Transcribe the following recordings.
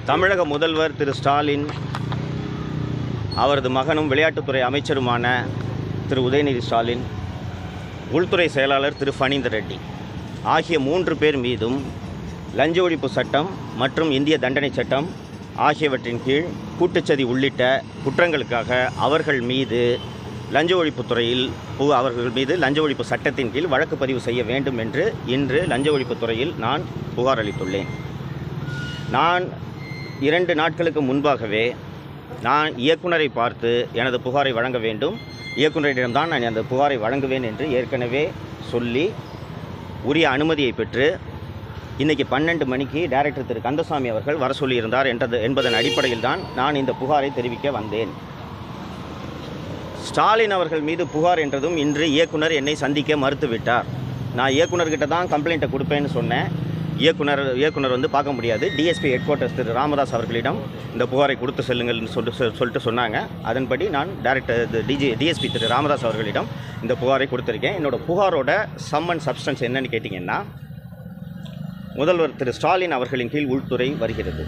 தமிழக முதல்வர் திரு ஸ்டாலின் அவரது மகனும் விளையாட்டுத்துறை அமைச்சருமான திரு உதயநிதி ஸ்டாலின் உள்துறை செயலாளர் திரு ஃபணீந்தர் ரெட்டி ஆகிய மூன்று பேர் மீதும் லஞ்ச ஒழிப்பு சட்டம் மற்றும் இந்திய தண்டனை சட்டம் ஆகியவற்றின் கீழ் கூட்டுச்சதி உள்ளிட்ட குற்றங்களுக்காக அவர்கள் மீது லஞ்ச ஒழிப்புத் துறையில் பு- அவர்கள் மீது லஞ்ச ஒழிப்பு சட்டத்தின் கீழ் வழக்கு பதிவு செய்ய வேண்டும் என்று இன்று லஞ்ச ஒழிப்புத் துறையில் நான் புகார் அளித்துள்ளேன் நான் இரண்டு நாட்களுக்கு முன்பாகவே நான் இயக்குனரை பார்த்து எனது புகாரை வழங்க வேண்டும் இயக்குனரிடம்தான் நான் அந்த புகாரை வழங்குவேன் என்று ஏற்கனவே சொல்லி உரிய அனுமதியை பெற்று இன்றைக்கி பன்னெண்டு மணிக்கு டைரக்டர் திரு கந்தசாமி அவர்கள் வர சொல்லியிருந்தார் என்றது என்பதன் அடிப்படையில் தான் நான் இந்த புகாரை தெரிவிக்க வந்தேன் ஸ்டாலின் அவர்கள் மீது புகார் என்றதும் இன்று இயக்குனர் என்னை சந்திக்க மறுத்துவிட்டார் நான் இயக்குனர்கிட்ட தான் கம்ப்ளைண்ட்டை கொடுப்பேன்னு சொன்னேன் இயக்குனர் இயக்குனர் வந்து பார்க்க முடியாது டிஎஸ்பி ஹெட் குவார்ட்டர்ஸ் திரு ராமதாஸ் அவர்களிடம் இந்த புகாரை கொடுத்து செல்லுங்கள்னு சொல்லிட்டு சொல்- சொல்லிட்டு சொன்னாங்க அதன்படி நான் டேரக்டர் டிஜி டிஎஸ்பி திரு ராமதாஸ் அவர்களிடம் இந்த புகாரை கொடுத்துருக்கேன் என்னோட புகாரோட சம் அண்ட் சப்ஸ்டன்ஸ் என்னன்னு கேட்டிங்கன்னா முதல்வர் திரு ஸ்டாலின் அவர்களின் கீழ் உள்துறை வருகிறது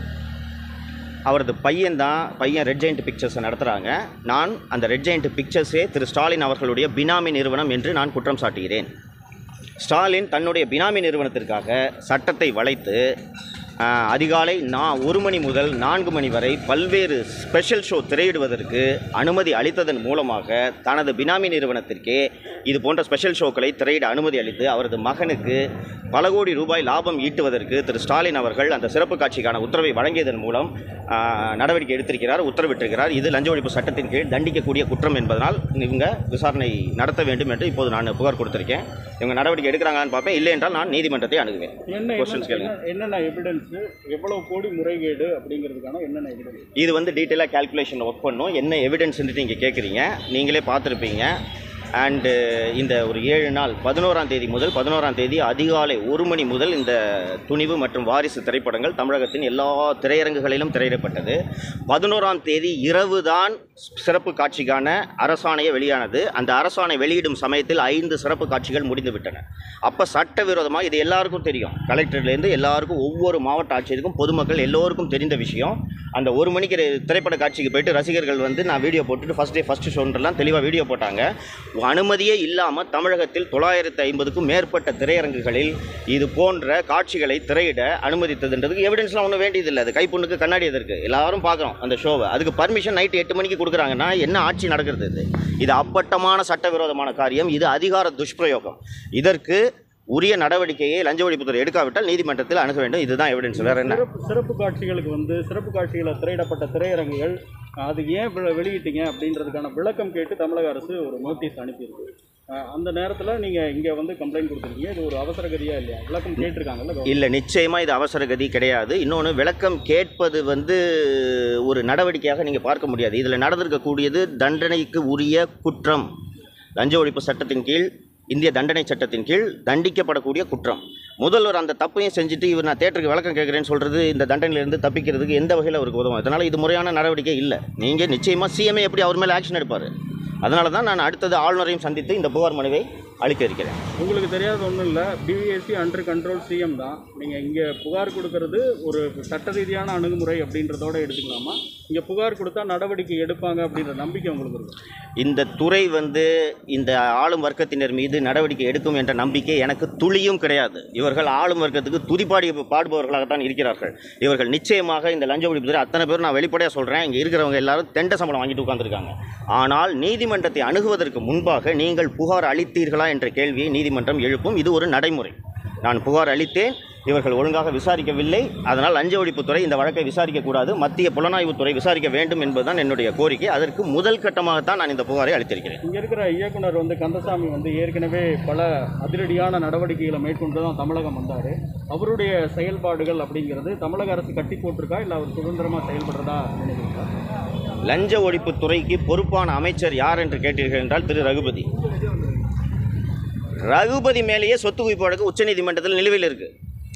அவரது பையன் தான் பையன் ரெட் ஜெயிண்ட் பிக்சர்ஸை நடத்துகிறாங்க நான் அந்த ரெட் ஜெயிண்ட் பிக்சர்ஸே திரு ஸ்டாலின் அவர்களுடைய பினாமி நிறுவனம் என்று நான் குற்றம் சாட்டுகிறேன் ஸ்டாலின் தன்னுடைய பினாமி நிறுவனத்திற்காக சட்டத்தை வளைத்து ஆஹ், அதிகாலை நான் ஒரு மணி முதல் நான்கு மணி வரை பல்வேறு ஸ்பெஷல் ஷோ திரையிடுவதற்கு அனுமதி அளித்ததன் மூலமாக தனது பினாமி நிறுவனத்திற்கே இது போன்ற ஸ்பெஷல் ஷோக்களை திரையிட அனுமதி அளித்து அவரது மகனுக்கு பல கோடி ரூபாய் லாபம் ஈட்டுவதற்கு திரு ஸ்டாலின் அவர்கள் அந்த சிறப்பு காட்சிக்கான உத்தரவை வழங்கியதன் மூலம் ஆஹ், நடவடிக்கை எடுத்திருக்கிறார் உத்தரவிட்டிருக்கிறார் இது லஞ்ச ஒழிப்பு சட்டத்தின் கீழ் தண்டிக்கக்கூடிய குற்றம் என்பதனால் இவங்க விசாரணை நடத்த வேண்டும் என்று இப்போது நான் புகார் கொடுத்திருக்கேன் இவங்க நடவடிக்கை எடுக்கிறாங்கன்னு பார்ப்பேன் இல்லை என்றால் நான் நீதிமன்றத்தை அணுகுவேன் என்ன கொஸ்டின்ஸ் கேளுங்க என்ன- என்னென்ன எவிடன்ஸ் எவ்வளவு கோடி முறைகேடு அப்படிங்கிறதுக்கான என்னென்ன எவிடன்ஸ் இது வந்து டீட்டெயிலாக கேல்குலேஷன் ஒர்க் பண்ணும் என்ன எவிடன்ஸ்ன்ட்டு நீங்கள் கேட்குறீங்க நீங்களே பார்த்துருப்பீங்க அண்டு இந்த ஒரு ஏழு நாள் பதினோராம் தேதி முதல் பதினோராம் தேதி அதிகாலை ஒரு மணி முதல் இந்த துணிவு மற்றும் வாரிசு திரைப்படங்கள் தமிழகத்தின் எல்லா திரையரங்குகளிலும் திரையிடப்பட்டது பதினோராம் தேதி இரவு தான் சிறப்பு காட்சிக்கான அரசாணையை வெளியானது அந்த அரசாணை வெளியிடும் சமயத்தில் ஐந்து சிறப்பு காட்சிகள் முடிந்துவிட்டன அப்போ சட்டவிரோதமாக இது எல்லாருக்கும் தெரியும் கலெக்டர்லேருந்து எல்லாருக்கும் ஒவ்வொரு மாவட்ட ஆட்சியருக்கும் பொதுமக்கள் எல்லோருக்கும் தெரிந்த விஷயம் அந்த ஒரு மணிக்கு ரெ- திரைப்பட காட்சிக்கு போயிட்டு ரசிகர்கள் வந்து நான் வீடியோ போட்டுட்டு ஃபஸ்ட் டே ஃபஸ்ட்டு ஷோன்றலாம் தெளிவாக வீடியோ போட்டாங்க அனுமதியே இல்லாமல் தமிழகத்தில் தொள்ளாயிரத்து ஐம்பதுக்கும் மேற்பட்ட திரையரங்குகளில் இது போன்ற காட்சிகளை திரையிட அனுமதித்ததுன்றதுக்கு எவிடன்ஸ்லாம் ஒன்றும் வேண்டியதில்லை அது கைப்புண்ணுக்கு கண்ணாடி எதற்கு எல்லாரும் பார்க்குறோம் அந்த ஷோவை அதுக்கு பர்மிஷன் நைட்டு எட்டு மணிக்கு கொடுக்குறாங்கன்னா என்ன ஆட்சி நடக்கிறது இது இது அப்பட்டமான சட்டவிரோதமான காரியம் இது அதிகார துஷ்பிரயோகம் இதற்கு உரிய நடவடிக்கையை லஞ்ச ஒழிப்புத்துறை எடுக்காவிட்டால் நீதிமன்றத்தில் அணுக வேண்டும் இதுதான் எவிடன்ஸ் வேற என்ன சிறப்பு சிறப்பு காட்சிகளுக்கு வந்து சிறப்பு காட்சிகளை திரையிடப்பட்ட திரையரங்குகள் அது ஏன் வெ- வெளியிட்டீங்க அப்படின்றதுக்கான விளக்கம் கேட்டு தமிழக அரசு ஒரு நோட்டீஸ் அனுப்பியிருக்கு அஹ் அந்த நேரத்தில் நீங்கள் இங்கே வந்து கம்ப்ளைண்ட் கொடுத்துருக்கீங்க இது ஒரு அவசர கதியா இல்லையா விளக்கம் கேட்டிருக்காங்கல்ல இல்லை நிச்சயமாக இது அவசர கதி கிடையாது இன்னொன்று விளக்கம் கேட்பது வந்து ஒரு நடவடிக்கையாக நீங்கள் பார்க்க முடியாது இதில் நடந்திருக்கக்கூடியது தண்டனைக்கு உரிய குற்றம் லஞ்ச ஒழிப்பு சட்டத்தின் கீழ் இந்திய தண்டனை சட்டத்தின் கீழ் தண்டிக்கப்படக்கூடிய குற்றம் முதல்வர் அந்த தப்பையும் செஞ்சுட்டு இவர் நான் தேட்டருக்கு விளக்கம் கேட்குறேன்னு சொல்கிறது இந்த தண்டனையிலிருந்து தப்பிக்கிறதுக்கு எந்த வகையில் அவருக்கு உதவும் அதனால் இது முறையான நடவடிக்கை இல்லை நீங்கள் நிச்சயமாக சிஎம்ஏ எப்படி அவர் மேலே ஆக்ஷன் எடுப்பார் அதனால தான் நான் அடுத்தது ஆளுநரையும் சந்தித்து இந்த புகார் மனுவை அளிக்க இருக்கிறேன் உங்களுக்கு தெரியாத ஒன்றும் இல்லை பிவிஎஸ்சி அண்டர் கண்ட்ரோல் சிஎம் தான் நீங்கள் இங்கே புகார் கொடுக்கறது ஒரு சட்ட ரீதியான அணுகுமுறை அப்படின்றதோட எடுத்துக்கலாமா இங்கே புகார் கொடுத்தா நடவடிக்கை எடுப்பாங்க அப்படின்ற நம்பிக்கை உங்களுக்கு இருக்கு இந்த துறை வந்து இந்த ஆளும் வர்க்கத்தினர் மீது நடவடிக்கை எடுக்கும் என்ற நம்பிக்கை எனக்கு துளியும் கிடையாது இவர்கள் ஆளும் வர்க்கத்துக்கு துதிப்பாடி பாடுபவர்களாகத்தான் இருக்கிறார்கள் இவர்கள் நிச்சயமாக இந்த லஞ்ச ஒழிப்புத்துறை அத்தனை பேர் நான் வெளிப்படையாக சொல்கிறேன் இங்கே இருக்கிறவங்க எல்லாரும் தெண்ட சம்பளம் வாங்கிட்டு உட்காந்துருக்காங்க ஆனால் நீதிமன்றத்தை அணுகுவதற்கு முன்பாக நீங்கள் புகார் அளித்தீர்களா என்ற கேள்வியை நீதிமன்றம் எழுப்பும் இது ஒரு நடைமுறை நான் புகார் அளித்தேன் இவர்கள் ஒழுங்காக விசாரிக்கவில்லை அதனால் லஞ்ச ஒழிப்புத்துறை இந்த வழக்கை விசாரிக்கக்கூடாது மத்திய புலனாய்வுத்துறை விசாரிக்க வேண்டும் என்பதுதான் என்னுடைய கோரிக்கை அதற்கு முதல் கட்டமாகத்தான் நான் இந்த புகாரை அளித்திருக்கிறேன் இங்கே இருக்கிற இயக்குனர் வந்து கந்தசாமி வந்து ஏற்கனவே பல அதிரடியான நடவடிக்கைகளை மேற்கொண்டு தான் தமிழகம் வந்தார் அவருடைய செயல்பாடுகள் அப்படிங்கிறது தமிழக அரசு கட்டி போட்டிருக்கா இல்லை அவர் சுதந்திரமாக செயல்படுறதா நினைக்கிறீங்களா லஞ்ச ஒழிப்புத்துறைக்கு பொறுப்பான அமைச்சர் யார் என்று கேட்டீர்கள் என்றால் திரு ரகுபதி ரகுபதி மேலேயே சொத்து குவிப்பு வழக்கு உச்சநீதிமன்றத்தில் நிலுவையில் இருக்குது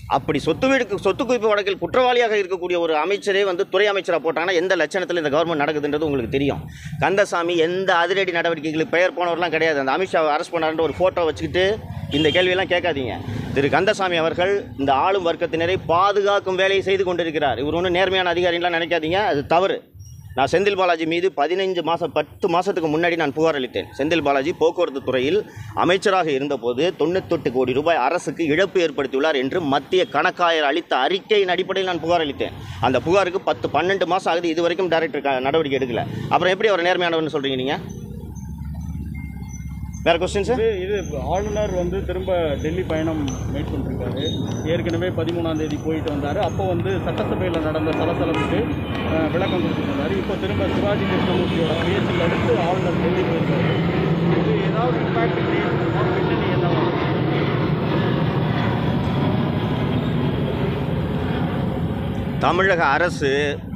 அப்படி சொத்து வீடு சொத்து குவிப்பு வழக்கில் குற்றவாளியாக இருக்கக்கூடிய ஒரு அமைச்சரே வந்து துறை அமைச்சராக போட்டாங்கன்னா எந்த லட்சணத்தில் இந்த கவர்மெண்ட் நடக்குதுன்றது உங்களுக்கு தெரியும் கந்தசாமி எந்த அதிரடி நடவடிக்கைகளுக்கு பெயர் போனவர்லாம் கிடையாது அந்த அமித்ஷாவை அரெஸ்ட் பண்ணாருன்ற ஒரு ஃபோட்டோ வச்சுக்கிட்டு இந்த கேள்வியெல்லாம் கேட்காதீங்க திரு கந்தசாமி அவர்கள் இந்த ஆளும் வர்க்கத்தினரை பாதுகாக்கும் வேலையை செய்து கொண்டிருக்கிறார் இவர் ஒன்றும் நேர்மையான அதிகாரிலாம் நினைக்காதீங்க அது தவறு நான் செந்தில் பாலாஜி மீது பதினைஞ்சு மாதம் பத்து மாதத்துக்கு முன்னாடி நான் புகார் அளித்தேன் செந்தில் பாலாஜி போக்குவரத்து துறையில் அமைச்சராக இருந்தபோது தொண்ணூத்தெட்டு கோடி ரூபாய் அரசுக்கு இழப்பு ஏற்படுத்தியுள்ளார் என்று மத்திய கணக்காயர் அளித்த அறிக்கையின் அடிப்படையில் நான் புகார் அளித்தேன் அந்த புகாருக்கு பத்து பன்னெண்டு மாதம் ஆகுது இது வரைக்கும் டைரக்டர் க- நடவடிக்கை எடுக்கல அப்புறம் எப்படி அவர் நேர்மையானவர்னு சொல்கிறீங்க நீங்கள் வேறு கொஸ்டின்ஸு இது இது ஆளுநர் வந்து திரும்ப டெல்லி பயணம் மேற்கொண்டிருக்காரு ஏற்கனவே பதிமூணாம் தேதி போயிட்டு வந்தார் அப்போ வந்து சட்டசபையில் நடந்த சலசலப்புக்கு அஹ், விளக்கம் கொடுத்துட்டு வந்தார் இப்போ திரும்ப சிவாஜி கிருஷ்ணமூர்த்தியோட பேச்சில் அடுத்து ஆளுநர் டெல்லி போயிருக்காரு இது ஏதாவது இம்பாக்ட் கிரியேட் பண்ணுமா பின்னணி என்னவா தமிழக அரசு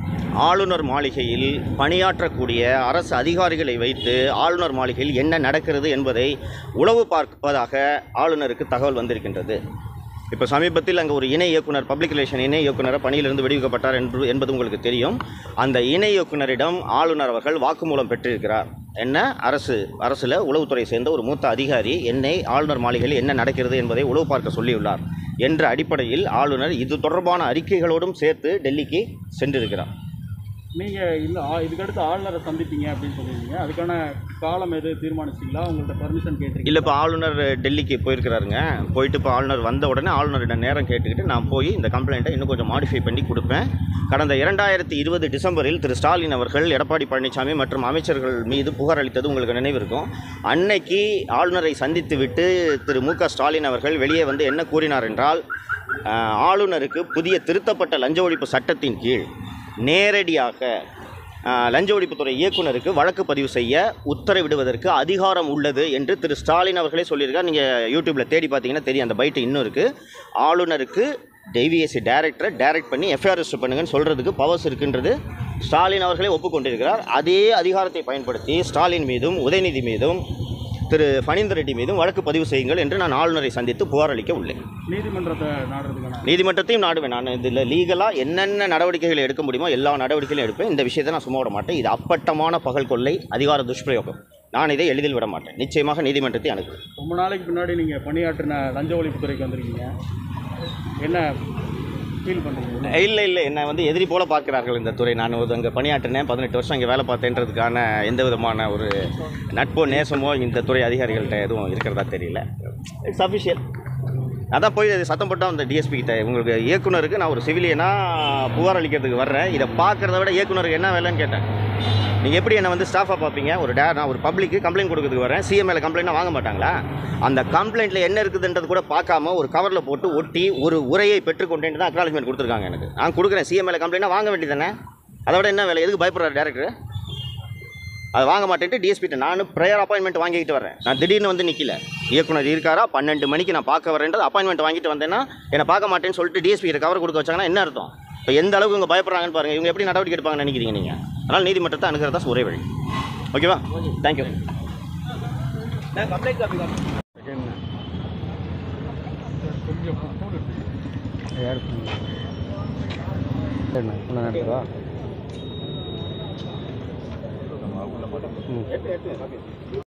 ஆளுநர் மாளிகையில் பணியாற்றக்கூடிய அரசு அதிகாரிகளை வைத்து ஆளுநர் மாளிகையில் என்ன நடக்கிறது என்பதை உளவு பார்ப்பதாக ஆளுநருக்கு தகவல் வந்திருக்கின்றது இப்போ சமீபத்தில் அங்கே ஒரு இணை இயக்குனர் பப்ளிக் ரிலேஷன் இணை இயக்குனர் பணியிலிருந்து விடுவிக்கப்பட்டார் என்று என்பது உங்களுக்கு தெரியும் அந்த இணை இயக்குனரிடம் ஆளுநர் அவர்கள் வாக்குமூலம் பெற்றிருக்கிறார் என்ன அரசு அரசில் உளவுத்துறை சேர்ந்த ஒரு மூத்த அதிகாரி என்னை ஆளுநர் மாளிகையில் என்ன நடக்கிறது என்பதை உளவு பார்க்க சொல்லியுள்ளார் என்ற அடிப்படையில் ஆளுநர் இது தொடர்பான அறிக்கைகளோடும் சேர்த்து டெல்லிக்கு சென்றிருக்கிறார் நீங்கள் இல்லை ஆ- இதுக்கடுத்து ஆளுநரை சந்திப்பீங்க அப்படின்னு சொல்லியிருந்தீங்க அதுக்கான காலம் எது தீர்மானிச்சிங்களா உங்கள்ட்ட பர்மிஷன் கேட்டிருக்கீங்க இல்லை இப்போ ஆளுநர் டெல்லிக்கு போயிருக்கிறாருங்க போயிட்டு இப்போ ஆளுநர் வந்த உடனே ஆளுநரிடம் நேரம் கேட்டுக்கிட்டு நான் போய் இந்த கம்ப்ளைண்ட்டை இன்னும் கொஞ்சம் மாடிஃபை பண்ணி கொடுப்பேன் கடந்த இரண்டாயிரத்தி இருபது டிசம்பரில் திரு ஸ்டாலின் அவர்கள் எடப்பாடி பழனிசாமி மற்றும் அமைச்சர்கள் மீது புகார் அளித்தது உங்களுக்கு நினைவு இருக்கும் அன்னைக்கு ஆளுநரை சந்தித்து விட்டு திரு மு க ஸ்டாலின் அவர்கள் வெளியே வந்து என்ன கூறினார் என்றால் ஆஹ், ஆளுநருக்கு புதிய திருத்தப்பட்ட லஞ்ச ஒழிப்பு சட்டத்தின் கீழ் நேரடியாக ஆஹ், லஞ்ச ஒழிப்புத்துறை இயக்குனருக்கு வழக்கு பதிவு செய்ய உத்தரவிடுவதற்கு அதிகாரம் உள்ளது என்று திரு ஸ்டாலின் அவர்களே சொல்லியிருக்கார் நீங்கள் யூடியூப்பில் தேடி பார்த்தீங்கன்னா தெரியும் அந்த பைட்டு இன்னும் இருக்குது ஆளுநருக்கு டிவிஎஸ்சி டைரக்டரை டைரக்ட் பண்ணி எஃப்ஐஆர் ரெஜிஸ்டர் பண்ணுங்கன்னு சொல்கிறதுக்கு பவர்ஸ் இருக்குன்றது ஸ்டாலின் அவர்களே ஒப்புக்கொண்டிருக்கிறார் அதே அதிகாரத்தை பயன்படுத்தி ஸ்டாலின் மீதும் உதயநிதி மீதும் திரு ஃபணீந்தர் ரெட்டி மீதும் வழக்கு பதிவு செய்யுங்கள் என்று நான் ஆளுநரை சந்தித்து புகார் அளிக்க உள்ளேன் நீதிமன்றத்தை நாடுறதுக்கான நீதிமன்றத்தையும் நாடுவேன் நான் இதில் லீகலாக என்னென்ன நடவடிக்கைகள் எடுக்க முடியுமோ எல்லா நடவடிக்கைகளும் எடுப்பேன் இந்த விஷயத்தை நான் சும்மா விட மாட்டேன் இது அப்பட்டமான பகல் கொள்ளை அதிகார துஷ்பிரயோகம் நான் இதை எளிதில் விட மாட்டேன் நிச்சயமாக நீதிமன்றத்தை அணுகுவேன் ரொம்ப நாளைக்கு பின்னாடி நீங்கள் பணியாற்றின லஞ்ச ஒழிப்புத்துறைக்கு வந்திருக்கீங்க என்ன ஃபீல் பண்ணுறீங்க இல்லை இல்லை என்னை வந்து எதிரி போல பார்க்கிறார்கள் இந்த துறை நான் ஒரு அங்கே பணியாற்றினேன் பதினெட்டு வருஷம் இங்கே வேலை பார்த்தேன்றதுக்கான எந்த விதமான ஒரு நட்போ நேசமோ இந்த துறை அதிகாரிகள்கிட்ட எதுவும் இருக்கிறதா தெரியல இட்ஸ் அஃபிஷியல் அதான் போய் அது சத்தம் போட்டோம் அந்த டிஎஸ்பி கிட்ட உங்களுக்கு இயக்குனருக்கு நான் ஒரு சிவிலியனாக புகார் அளிக்கிறதுக்கு வர்றேன் இதை பார்க்குறத விட இயக்குனருக்கு என்ன வேலைன்னு கேட்டேன் நீங்கள் எப்படி என்னை வந்து ஸ்டாஃபாக பார்ப்பீங்க ஒரு டே நான் ஒரு பப்ளிக்கு கம்ப்ளைண்ட் கொடுக்கறதுக்கு வரேன் சிஎம்ஏல கம்ப்ளைண்ட்னா வாங்க மாட்டாங்களா அந்த கம்ப்ளைண்ட்டில் என்ன இருக்குதுன்றது கூட பார்க்காம ஒரு கவரில் போட்டு ஒட்டி ஒரு உரையை பெற்றுக்கொண்டேன்னு தான் அக்னாலஜ்மெண்ட் கொடுத்துருக்காங்க எனக்கு நான் கொடுக்குறேன் சிஎம்ஏல கம்ப்ளைண்ட்னா வாங்க வேண்டியதானே அதை விட என்ன வேலை எதுக்கு பயப்படுறாரு டேரக்டர் அதை வாங்க மாட்டேன்ட்டு டிஎஸ்பிட்ட நானும் ப்ரேயர் அப்பாயின்மெண்ட் வாங்கிட்டு வரேன் நான் திடீர்னு வந்து நிற்கல இயக்குனர் இருக்காரா பன்னெண்டு மணிக்கு நான் பார்க்க வரேன்றது அப்பாயின்மெண்ட் வாங்கிட்டு வந்தேன்னா என்னை பார்க்க மாட்டேன்னு சொல்லிட்டு டிஎஸ்பி கிட்ட கவர் கொடுக்க வச்சாங்கன்னா என்ன அர்த்தம் இப்போ எந்த அளவுக்கு இவங்க பயப்படுறாங்கன்னு பாருங்கள் இவங்க எப்படி நடவடிக்கை எடுப்பாங்கன்னு நினைக்கிறீங்க நீங்கள் அதனால் நீதிமன்றத்தை அணுகிறதா ஒரே வழி ஓகேவா தேங்க்யூ என்ன